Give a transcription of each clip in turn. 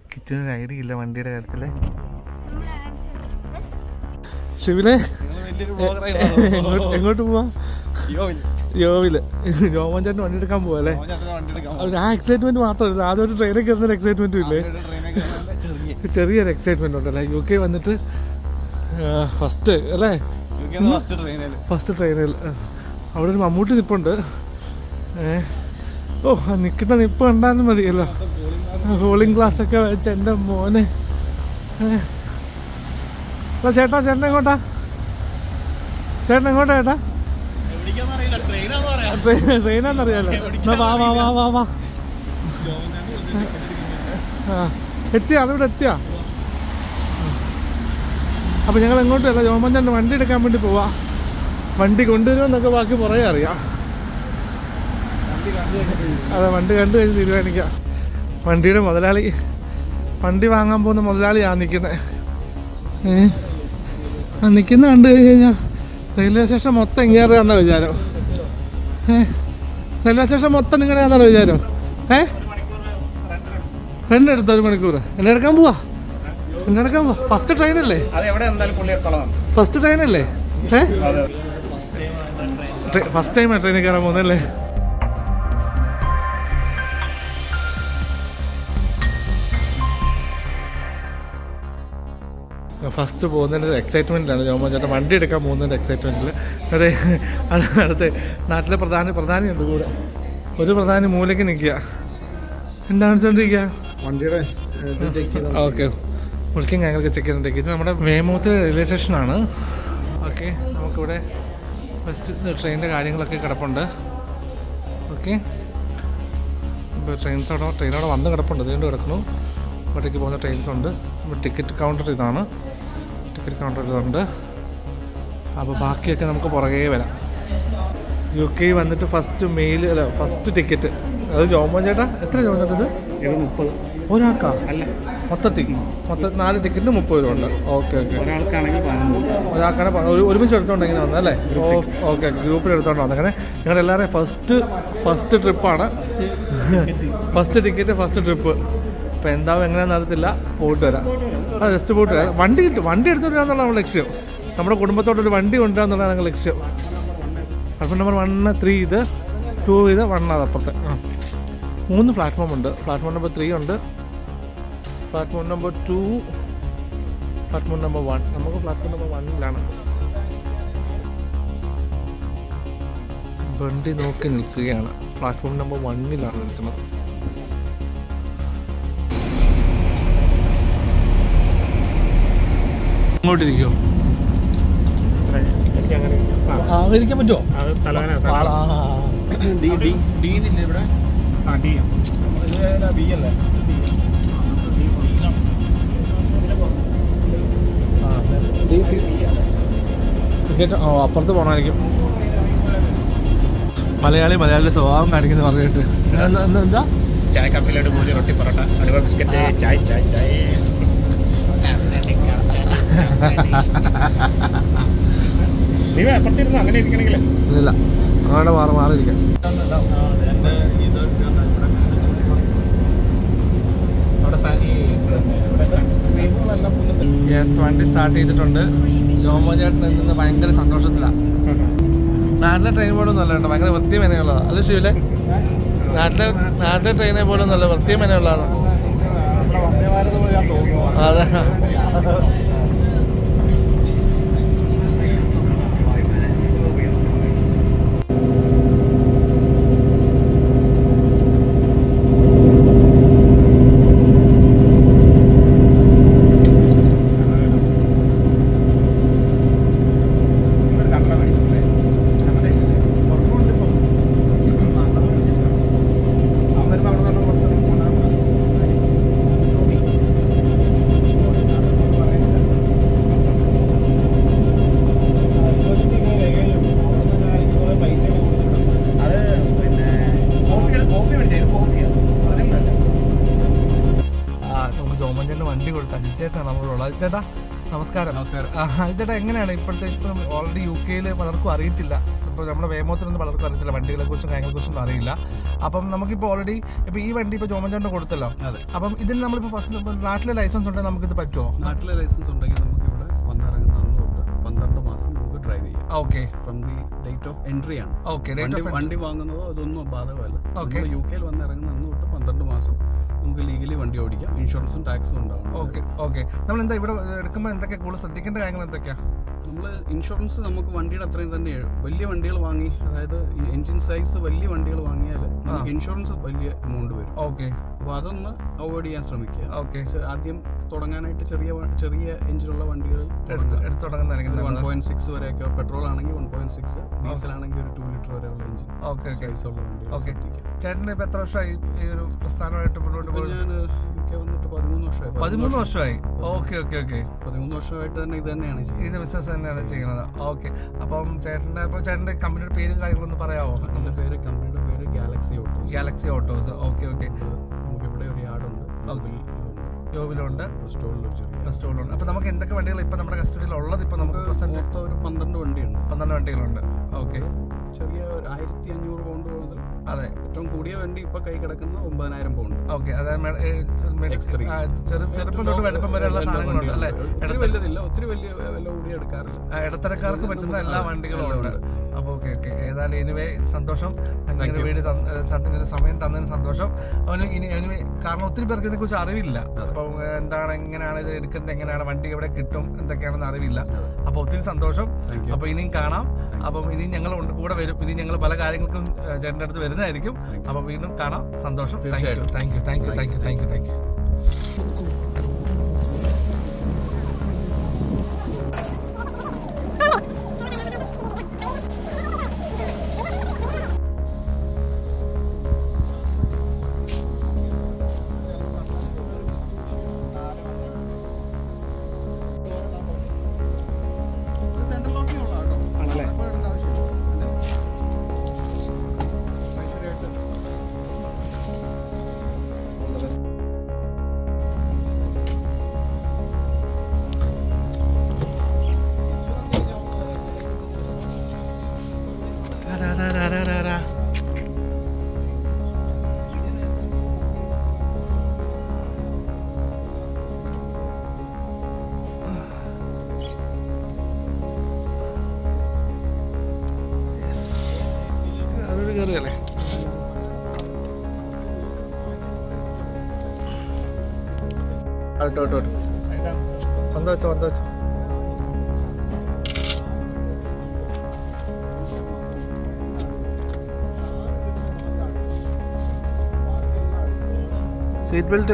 കിച്ചനൊരു idea ഇല്ല വണ്ടിയുടെ കാര്യത്തില് ഷിവിലെ എങ്ങോട്ട് എങ്ങോട്ട് പോവാ യോവില് ജോമോൻ ചേട്ടൻ വണ്ടി എടുക്കാൻ പോവാ അല്ലേ അത് ആ എക്സൈറ്റ്മെന്റ് മാത്രമല്ല ആദ്യം ഒരു ട്രെയിനിൽ കയറുന്ന എക്സൈറ്റ്മെന്റും ഇല്ലേ ചെറിയൊരു എക്സൈറ്റ്മെന്റ് ഉണ്ടല്ലേ യു കെ വന്നിട്ട് ഫസ്റ്റ് അല്ലേ ഫസ്റ്റ് ട്രെയിനിൽ ഫസ്റ്റ് ട്രെയിനിൽ അവിടെ ഒരു മമ്മൂട്ടി നിപ്പുണ്ട് ഏ ഓ ആ നിൽക്കുന്ന നിപ്പ് കണ്ടാലും മതിയല്ലോ കൂളിംഗ് ഗ്ലാസ് ഒക്കെ വെച്ച് എൻ്റെ മോനെ ഏ. എടാ ചേട്ടാ ചേട്ടൻ എങ്ങോട്ടാ ചേട്ടൻ എങ്ങോട്ടാ ചേട്ടാ ട്രെയിൻ ട്രെയിനാന്നറിയാലോ എന്നാ വാ വാ വാ വാ വാ ആ എത്തിയാ അവിടെ എത്തിയാ അപ്പൊ ഞങ്ങൾ എങ്ങോട്ടല്ല ജോമഞ്ചാണ്ട് വണ്ടി എടുക്കാൻ വേണ്ടി പോവാ വണ്ടി കൊണ്ടുവരുമെന്നൊക്കെ ബാക്കി പുറകെ അറിയാം അതെ വണ്ടി കണ്ടു കഴിഞ്ഞ് തീരുമാനിക്കാം വണ്ടിയുടെ മുതലാളി വണ്ടി വാങ്ങാൻ പോകുന്ന മുതലാളിയാണ് നിൽക്കുന്നത് ഏ ആ നിൽക്കുന്ന കണ്ടു കഴിഞ്ഞ് കഴിഞ്ഞാൽ റെയിൽവേ സ്റ്റേഷൻ മൊത്തം ഇങ്ങേറുകയെന്നാ വിചാരം ഏ റെയിൽവേ സ്റ്റേഷൻ മൊത്തം നിങ്ങളുടെ ആണെന്നാണ് വിചാരം ഏ രണ്ടെടുത്ത ഒരു മണിക്കൂർ എന്നെ എടുക്കാൻ പോവാ എന്നെ എടുക്കാൻ പോവാ ഫസ്റ്റ് ട്രെയിനല്ലേ അത് എവിടെ എന്തായാലും പുള്ളി എടുത്തോളാം ഫസ്റ്റ് ട്രെയിനല്ലേ ഏ ഫസ്റ്റ് ടൈമാണ് ട്രെയിനിൽ കയറാൻ പോകുന്നല്ലേ ഫസ്റ്റ് പോകുന്നതിൻ്റെ ഒരു എക്സൈറ്റ്മെൻറ്റിലാണ് ജോമോ ചേട്ടൻ വണ്ടി എടുക്കാൻ പോകുന്നതിൻ്റെ എക്സൈറ്റ്മെൻറ്റിൽ അതെ അത് അടുത്ത് നാട്ടിലെ പ്രധാന പ്രധാനിയുണ്ട് കൂടെ ഒരു പ്രധാനി മൂലയ്ക്ക് നിൽക്കുക എന്താണ് വെച്ചോണ്ടിരിക്കുക വണ്ടിയുടെ ഓക്കെ ബുക്കിംഗ് ഞങ്ങൾക്ക് ചെക്ക് ചെയ്യുന്നുണ്ട് ഇത് നമ്മുടെ വേമൂത്ത് റെയിൽവേ സ്റ്റേഷനാണ് ഓക്കെ നമുക്കിവിടെ ഫസ്റ്റ് ട്രെയിനിൻ്റെ കാര്യങ്ങളൊക്കെ കിടപ്പുണ്ട് ഓക്കെ ഇപ്പോൾ ട്രെയിൻസ് അവിടെ ട്രെയിൻ അവിടെ വന്ന് കിടപ്പുണ്ട് അതുകൊണ്ട് കിടക്കുന്നു ഇവിടേക്ക് പോകുന്ന ട്രെയിൻസ് ഉണ്ട് ഇപ്പോൾ ടിക്കറ്റ് കൗണ്ടർ ഇതാണ് ടിക്കറ്റ് കൗണ്ടർ ഇതുണ്ട് അപ്പോൾ ബാക്കിയൊക്കെ നമുക്ക് പുറകെ വരാം യു കെ വന്നിട്ട് ഫസ്റ്റ് മെയിൽ അല്ല ഫസ്റ്റ് ടിക്കറ്റ് അത് ജോമോൻ ചേട്ടാ എത്ര ജോമോൻ ചേട്ടാ ഇത് ഇത് മുപ്പത് ഒരാൾക്കാ അല്ല മൊത്തത്തിൽ മൊത്തം നാല് ടിക്കറ്റിന് മുപ്പത് രൂപ ഉണ്ട് ഓക്കെ ഓക്കെ ഒരാൾക്കാണെങ്കിൽ പതിനൊന്ന് ഒരാൾക്കാണ് പ- ഒരു ഒരുമിച്ച് എടുത്തോണ്ട് ഇങ്ങനെ വന്നല്ലേ ഓക്കെ ഗ്രൂപ്പിൽ എടുത്തോണ്ട് വന്നത് അങ്ങനെ നിങ്ങളുടെ എല്ലാവരെയും ഫസ്റ്റ് ഫസ്റ്റ് ട്രിപ്പാണ് ഫസ്റ്റ് ടിക്കറ്റ് ഫസ്റ്റ് ട്രിപ്പ് ഇപ്പം എന്താവും എങ്ങനെയാണെന്ന് അറിയത്തില്ല പോയിട്ട് വരാം ആ ജസ്റ്റ് പോയിട്ട് വരാം വണ്ടി കിട്ടും വണ്ടി എടുത്തിട്ട് വരാന്നുള്ള നമ്മുടെ ലക്ഷ്യം നമ്മുടെ കുടുംബത്തോടൊരു വണ്ടി കൊണ്ടുവരാ എന്നുള്ളതാണ് ഞങ്ങളുടെ ലക്ഷ്യം പ്ലാറ്റ്ഫോം നമ്പർ വണ്ണ് ത്രീ ഇത് ടു ഇത് വൺ അത് അപ്പുറത്തെ ആ മൂന്ന് പ്ലാറ്റ്ഫോം ഉണ്ട് പ്ലാറ്റ്ഫോം നമ്പർ ത്രീ ഉണ്ട് platform number two platform number one നമുക്ക് പ്ലാറ്റ്ഫോം നമ്പർ വണ്ണിലാണ് വണ്ടി നോക്കി നിൽക്കുകയാണ് പ്ലാറ്റ്ഫോം നമ്പർ വണ്ണിലാണ് നിൽക്കുന്നത് ഇങ്ങോട്ടിരിക്കോ എനിക്ക് അങ്ങനെ ആ ഇരിക്കാൻ പറ്റുമോ അത് തലവേന ആ, ആ, ആ. ഡി ഡി ഡി എന്നില്ല ഇവിടെ ആ ഡി ഇത് ബി അല്ലേ ടിക്കറ്റ് ഓ അപ്പുറത്ത് പോകണമായിരിക്കും മലയാളി മലയാളിയുടെ സ്വഭാവം കാണിക്കുന്ന പറഞ്ഞിട്ട് എന്താ- എന്താ- എന്താ ചായ കാപ്പി ലഡു പൂരി റൊട്ടി പൊറോട്ട അലുവ ബിസ്ക്കറ്റ് ചായ് ചായ് ചായ് നീ അപ്പുറത്തിരുന്നു അങ്ങനെ ഇരിക്കണമെങ്കിൽ ഇല്ല അങ്ങനെ മാറി മാറിയിരിക്കാം അവിടെ സ- ഈ ഇവിടെ സ- യെസ് വണ്ടി സ്റ്റാർട്ട് ചെയ്തിട്ടുണ്ട് ജോമോ ചേട്ടൻ നിന്ന് ഭയങ്കര സന്തോഷത്തിലാണ് നാട്ടിലെ ട്രെയിൻ പോലൊന്നും അല്ല കേട്ടോ ഭയങ്കര വൃത്തിയും മെനയുള്ളതാണ് അല്ല ശിവലെ നാട്ടിലെ നാട്ടിലെ ട്രെയിനെ പോലൊന്നും അല്ല വൃത്തിയും മെനയുള്ളതാണ് നമ്മുടെ വന്ദേ ഭാരത് പോലെ ഞാൻ തോന്നുന്നു അതെ ഇവിടെ കണ്ണട മേടിച്ചില്ലേ? കണ്ണട ഇല്ലേ? ഉറപ്പുണ്ട് ഇപ്പം നല്ലത് വിളിച്ചില്ല അവൻ വരുമ്പോ അവിടെ നിന്ന് പുറത്ത് കൊണ്ടുവരാൻ പറ. അത് പിന്നെ കോപ്പി എടു- കോപ്പി മേടിച്ചേ ഇത് കോപ്പിയാണ് ഒറിജിനൽ ആ നമുക്ക് ജോമൻ ചേട്ടൻ വണ്ടി കൊടുത്ത അജിത് ചേട്ടാണ് നമ്മളോട് അജിത് ചേട്ടാ നമസ്കാരം നമസ്കാരം അജിത് ചേട്ടാ എങ്ങനെയാണ് ഇപ്പോഴത്തെ ഇപ്പം ഓൾറെഡി യു കെയിൽ പലർക്കും അറിയത്തില്ല ഇപ്പോൾ നമ്മുടെ വേമോത്തിനൊന്നും പലർക്കും അറിയത്തില്ല വണ്ടികളെ കുറിച്ചും കാര്യങ്ങളെ കുറിച്ചും ഒന്നും അറിയില്ല അപ്പം നമുക്കിപ്പോൾ ഓൾറെഡി ഇപ്പോൾ ഈ വണ്ടി ഇപ്പോൾ ജോമൻചാണ്ട് കൊടുത്തല്ലോ അതെ അപ്പം ഇതിന് നമ്മളിപ്പോൾ ഫസ്റ്റ് നാട്ടിലെ ലൈസൻസ് ഉണ്ടെങ്കിൽ നമുക്കിത് പറ്റുമോ നാട്ടിലെ ലൈസൻസ് ഉണ്ടെങ്കിൽ നമുക്ക് ഇവിടെ വന്നിറങ്ങുന്ന അന്ന് തൊട്ട് പന്ത്രണ്ട് മാസം നമുക്ക് ഡ്രൈവ് ചെയ്യാം okay from the date of entry ആണ് ഓക്കെ വണ്ടി വണ്ടി വാങ്ങുന്നതോ അതൊന്നും ബാധകമല്ല Okay. യു കെയിൽ വന്ന് ഇറങ്ങുന്ന അന്ന് തൊട്ട് പന്ത്രണ്ട് മാസം നമുക്ക് ലീഗലി വണ്ടി ഓടിക്കാം ഇൻഷുറൻസും ടാക്സും ഉണ്ടാവണം ഓക്കെ ഓക്കെ നമ്മൾ എന്താ ഇവിടെ എടുക്കുമ്പോൾ എന്തൊക്കെയാ കൂടുതൽ ശ്രദ്ധിക്കേണ്ട കാര്യങ്ങൾ എന്തൊക്കെയാ നമ്മൾ ഇൻഷുറൻസ് നമുക്ക് വണ്ടിയുടെ അത്രയും തന്നെ വലിയ വണ്ടികൾ വാങ്ങി അതായത് എൻജിൻ സൈസ് വലിയ വണ്ടികൾ വാങ്ങിയാൽ നമുക്ക് ഇൻഷുറൻസ് വലിയ എമൗണ്ട് വരും ഓക്കെ അപ്പോൾ അതൊന്ന് അവോയ്ഡ് ചെയ്യാൻ ശ്രമിക്കുക ഓക്കെ ചെ- ആദ്യം തുടങ്ങാനായിട്ട് ചെറിയ വ- ചെറിയ എഞ്ചിനുള്ള വണ്ടികൾ എടുത്ത് എടുത്ത് തുടങ്ങുന്നതായിരിക്കും വൺ നല്ലത്. പോയിന്റ് സിക്സ് വരെയൊക്കെ പെട്രോൾ ആണെങ്കിൽ വൺ പോയിന്റ് സിക്സ് ഡീസൽ ആണെങ്കിൽ ഒരു ടു ലിറ്റർ വരെയുള്ള എഞ്ചിൻ ഓക്കെ ഓക്കെ സൈസുള്ള വണ്ടികൾ ഓക്കെ ശ്രദ്ധിക്കുക. ചേട്ടന് ഇപ്പൊ എത്ര വർഷമായി ഈ ഒരു പ്രസ്ഥാനമായിട്ട് മുന്നോട്ട് ഇപ്പൊ പോകുന്നത് ഞാൻ യു കെ വന്നിട്ട് പതിമൂന്ന് വർഷമായി പതിമൂന്ന് വർഷമായി ഓക്കെ ഓക്കെ ഓക്കെ പതിമൂന്ന് വർഷമായിട്ട് തന്നെ ഇത് തന്നെയാണ് ചെയ്യുന്നത് ഇത് ബിസിനസ് തന്നെയാണ് ചെയ്യുന്നത് ഓക്കെ അപ്പം ചേട്ടൻ്റെ ഇപ്പോൾ ചേട്ടൻ്റെ കമ്പനിയുടെ പേരും കാര്യങ്ങളൊന്ന് പറയാമോ എൻ്റെ പേര് കമ്പനിയുടെ പേര് Galaxy Auto Galaxy Autos okay okay നമുക്ക് ഇവിടെ ഒരു യാർഡുണ്ട് യോവിലുണ്ട് സ്റ്റോളിൽ ഒരു ചെറിയ സ്റ്റോറിലുണ്ട് അപ്പോൾ നമുക്ക് എന്തൊക്കെ വണ്ടികൾ ഇപ്പം നമ്മുടെ കസ്റ്റഡിയിൽ ഉള്ളത് ഇപ്പം നമുക്ക് പ്രസന്റ് മൊത്തം ഒരു പന്ത്രണ്ട് വണ്ടിയുണ്ട് പന്ത്രണ്ട് വണ്ടികളുണ്ട് ഓക്കെ ചെറിയ ഒരു ആയിരത്തി അഞ്ഞൂറ് പൗണ്ട് മുതൽ അതെ ഏറ്റവും കൂടിയ വണ്ടി ഇപ്പൊ കൈ കിടക്കുന്ന ഒമ്പതിനായിരം പൗണ്ട് ഓക്കെ അതായത് മെ- ഏ, മെ- X3. ആ, ചെറു ചെറുപ്പം തൊട്ട് വലുപ്പം വരെയുള്ള എല്ലാ സാധനങ്ങളുണ്ട് അല്ലേ വണ്ടികളും. ഒത്തിരി വലുതില്ല ഒത്തിരി വലിയ വില കൂടി എടുക്കാറില്ല ആ, ഇടത്തരക്കാർക്ക് പറ്റുന്ന എല്ലാ അതെ, വണ്ടികളും എല്ലാം ഉണ്ട് ഉണ്ട്. അപ്പോൾ ഓക്കെ ഓക്കെ ഏതായാലും എനിവേ സന്തോഷം Thank അങ്ങനെ you. വീട് തന്ന- ഏ, സ- ഇങ്ങനെ സമയം തന്നതിന് സന്തോഷം അവന് ഇനി എനിവേ കാരണം ഒത്തിരി പേർക്ക് ഇതിനെ കുറിച്ച് അറിവില്ല അപ്പോൾ എന്താണ് എങ്ങനെയാണ് ഇത് എടുക്കുന്നത് എങ്ങനെയാണ് വണ്ടി എവിടെ കിട്ടും എന്തൊക്കെയാണെന്ന് അറിവില്ല അപ്പോൾ ഒത്തിരി സന്തോഷം Thank you. അപ്പോൾ ഇനിയും കാണാം അപ്പം ഇനി ഞങ്ങൾ ഉണ്ട് കൂടെ വരും ഇനി ഞങ്ങൾ പല കാര്യങ്ങൾക്കും ഏ, ചേട്ടൻ്റെ അടുത്ത് വരുന്നതായിരിക്കും അപ്പോൾ വീണ്ടും കാണാം സന്തോഷം താങ്ക് യു തീർച്ചയായിട്ടും. Thank you thank you thank you thank you thank you central locking ഉള്ള കേട്ടോ ആണല്ലേ? അപ്പോൾ ഇടേണ്ട ആവശ്യമില്ല. ഐശ്വര്യമായിട്ട് അതൊരു കയറിയല്ലേ ഔട്ട് ഔട്ട് ഔട്ട് വന്നു വെച്ചോ വന്നു വെച്ചോ സീറ്റ് ബെൽറ്റ്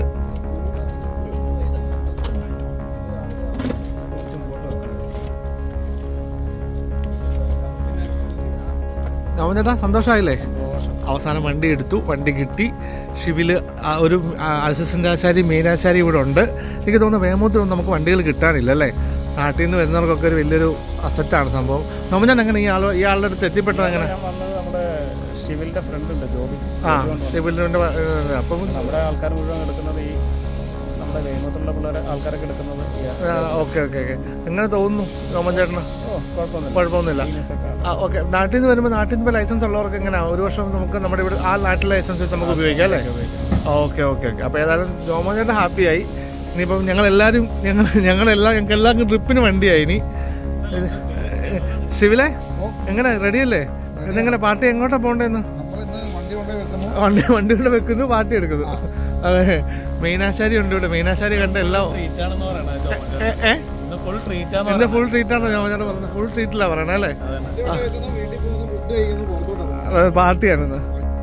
രാമചേട്ടാ സന്തോഷമായില്ലേ അവസാനം വണ്ടി എടുത്തു വണ്ടി കിട്ടി ഷിവില് ആ ഒരു അസിസ്റ്റന്റ് ആശാരി മെയിൻ ആശാരി ഇവിടെ ഉണ്ട് എനിക്ക് തോന്നുന്നു വേമൂത്തിലൊന്നും നമുക്ക് വണ്ടികൾ കിട്ടാനില്ല അല്ലേ നാട്ടിൽ നിന്ന് വരുന്നവർക്കൊക്കെ ഒരു വലിയൊരു അസറ്റാണ് സംഭവം നോമഞ്ഞാൻ എങ്ങനെ ഈ ആൾ ഈ ആളുടെ അടുത്ത് എത്തിപ്പെട്ടത് എങ്ങനെ ഞാൻ വന്നത് നമ്മുടെ ഷിവിലിന്റെ ഫ്രണ്ട് ഉണ്ട് ജോബി ആ ഷിവിലിൻ്റെ അപ്പം നമ്മുടെ ആൾക്കാർ മുഴുവൻ എടുക്കുന്നത് ഈ നമ്മുടെ വേമത്തുള്ള പിള്ളേരെ ആൾക്കാരൊക്കെ എടുക്കുന്നത് ഈ ഓക്കെ ഓക്കെ ഓക്കെ എങ്ങനെ തോന്നുന്നു നോമൻ ചേട്ടന് ഓ കുഴപ്പമൊന്നുമില്ല കുഴപ്പമൊന്നുമില്ല Cleaners ഒക്കെ ആണ്. ആ ഓക്കെ നാട്ടിൽ നിന്ന് വരുമ്പോൾ നാട്ടിൽ നിന്ന് ലൈസൻസ് ഉള്ളവർക്ക് എങ്ങനെയാണ് ഒരു വർഷം നമുക്ക് നമ്മുടെ ഇവിടെ ആ നാട്ടിലെ ലൈസൻസ് വെച്ച് നമുക്ക് ഉപയോഗിക്കാം അല്ലേ ഓക്കെ ഓക്കെ ഓക്കെ അപ്പോൾ ഏതായാലും ജോമോൻ ചേട്ടൻ ഹാപ്പിയായി ഇനിയിപ്പം ഞങ്ങളെല്ലാവരും ഞങ്ങൾ ഞങ്ങളെല്ലാം ഞങ്ങൾക്ക് എല്ലാവർക്കും ട്രിപ്പിന് വണ്ടിയായി ഇനി ഇത്, ഷിവിലെ എങ്ങനെ റെഡിയല്ലേ ഇന്നെങ്ങനെ പാർട്ടി എങ്ങോട്ടാ പോകേണ്ടതെന്ന് നമ്മളിന്ന് വണ്ടി കൊണ്ടുപോയി വെക്കുന്നു വണ്ടി വണ്ടി കൊണ്ട് വെക്കുന്നു പാർട്ടി എടുക്കുന്നു അതെ മീനാശാരി ഉണ്ട് ഇവിടെ മീനാശാരി കണ്ട എല്ലാം ട്രീറ്റ് ആണെന്ന് പറയണത് ജോമോൻ. ഏ ഏ ഇന്ന് ഫുൾ ട്രീറ്റ് ആണെന്ന് എന്റെ ഫുൾ ട്രീറ്റ് ആണ് ജോമോൻ ചേട്ടൻ പറഞ്ഞത് ഫുൾ ട്രീറ്റിലാണ് പറയണേ അല്ലേ വണ്ടി കൊണ്ടുപോയി വെക്കുന്നു വീട്ടിൽ പോകുന്നു ഫുഡ് കഴിക്കുന്നു പുറത്തോട്ട് ഇറങ്ങുന്നു. അത് പാർട്ടിയാണിന്ന്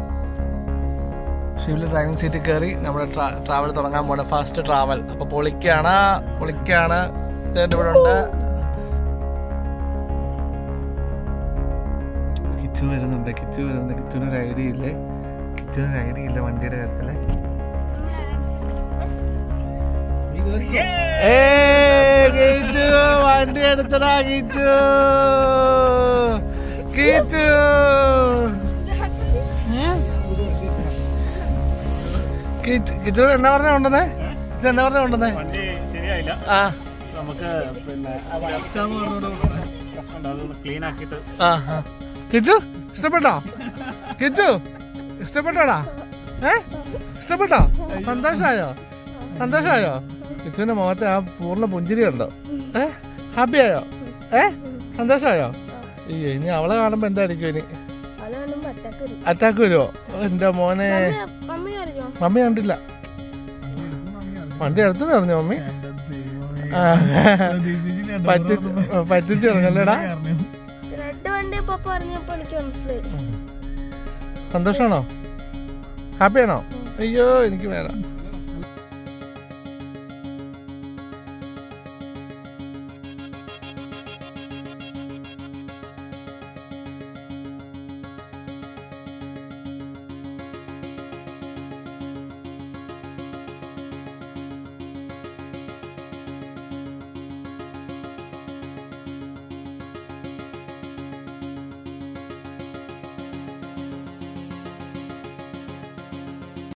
ഷിവില് ഡ്രൈവിംഗ് സീറ്റിൽ കയറി നമ്മുടെ ട്രാവൽ തുടങ്ങാൻ പോണ ഫസ്റ്റ് ട്രാവൽ അപ്പൊ പൊളിക്കാണ് പൊളിക്കാണ് ചേട്ടൻ ഇവിടെ ഉണ്ട് കിച്ചു വരുന്നുണ്ട് കിച്ചു വരുന്നുണ്ട് കിച്ചുവിന് ഒരു ഐഡിയ ഇല്ലേ കിച്ചുവിന് ഒരു ഐഡിയ ഇല്ല വണ്ടിയുടെ കാര്യത്തില് ഏ കിച്ചു വണ്ടി എടുത്തടാ കിച്ചു കിച്ചു കിച്ചു കിച്ചു എന്നാ പറഞ്ഞ കൊണ്ടുവന്നേ കിച്ചു എന്നാ പറഞ്ഞ കൊണ്ടുവന്നേ വണ്ടി ശരിയായില്ല ആ നമുക്ക് പിന്നെ ഡസ്റ്റ് എന്ന് പറഞ്ഞൊരു പ്രശ്നമുണ്ട് അതൊന്ന് ക്ലീൻ ആക്കിയിട്ട് ആ ആ കിച്ചു ഇഷ്ടപ്പെട്ടോ കിച്ചു ഇഷ്ടപ്പെട്ടോടാ ഏ ഇഷ്ടപ്പെട്ടോ സന്തോഷായോ സന്തോഷായോ കിച്ചുവിന്റെ മുഖത്തെ ആ പൂർണ്ണ പുഞ്ചിരി ഉണ്ടോ ഏ ഹാപ്പിയായോ ഏ സന്തോഷായോ അയ്യോ ഇനി അവളെ കാണുമ്പോ എന്തായിരിക്കും ഇനി അത് കാണുമ്പോ അറ്റാക്ക് വരും അറ്റാക്ക് വരുമോ എന്റെ മോനെ മമ്മി- മമ്മി അറിയോ മമ്മി കണ്ടില്ല വണ്ടി അടുത്ത് പറഞ്ഞു മമ്മി ആ. പറ്റിച്ച് പറ്റിച്ച് പറഞ്ഞല്ലേടാ റെഡ് വണ്ടി പപ്പ പറഞ്ഞപ്പോ എനിക്ക് മനസ്സിലായി സന്തോഷമാണോ ഹാപ്പിയാണോ അയ്യോ എനിക്ക് വേണം